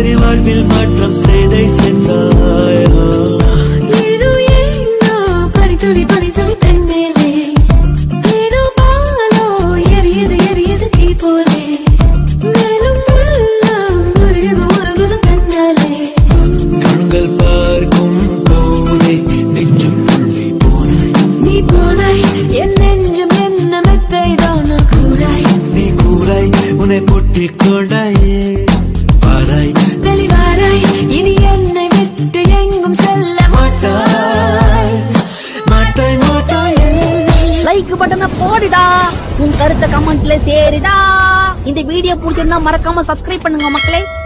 தினசரி வாழ்வில் மாற்றம் செய்தை சென்றாய் ஏதோ ஏனோ பனித்துளி பனித்துளி பெண்மேலே ஏதோ பாலோ எரியது எரியது தீ போலே மேலும் உள்ளம் உருகுது உருகுது கண்ணாலே கண்கள் பார்க்கும் போதே நெஞ்சம் புள்ளி போனாய் நீ போனாய் என் நெஞ்சம் என்ன மெத்தை தானா கூறாய் நீ கூறாய் உன்னை பொட்டிக் கொண்டாயே பாராய் தெளிவாராய் இனி என்னை விட்டு எங்கும் செல்ல மாட்டாய் மாட்டாய் மாட்டாய் என்ன லைக் பட்டனை போடுடா உன் கருத்தை கமெண்ட்ல சேருடா இந்த வீடியோ பிடிச்சிருந்தா மறக்காம சப்ஸ்கிரைப் பண்ணுங்க மக்களே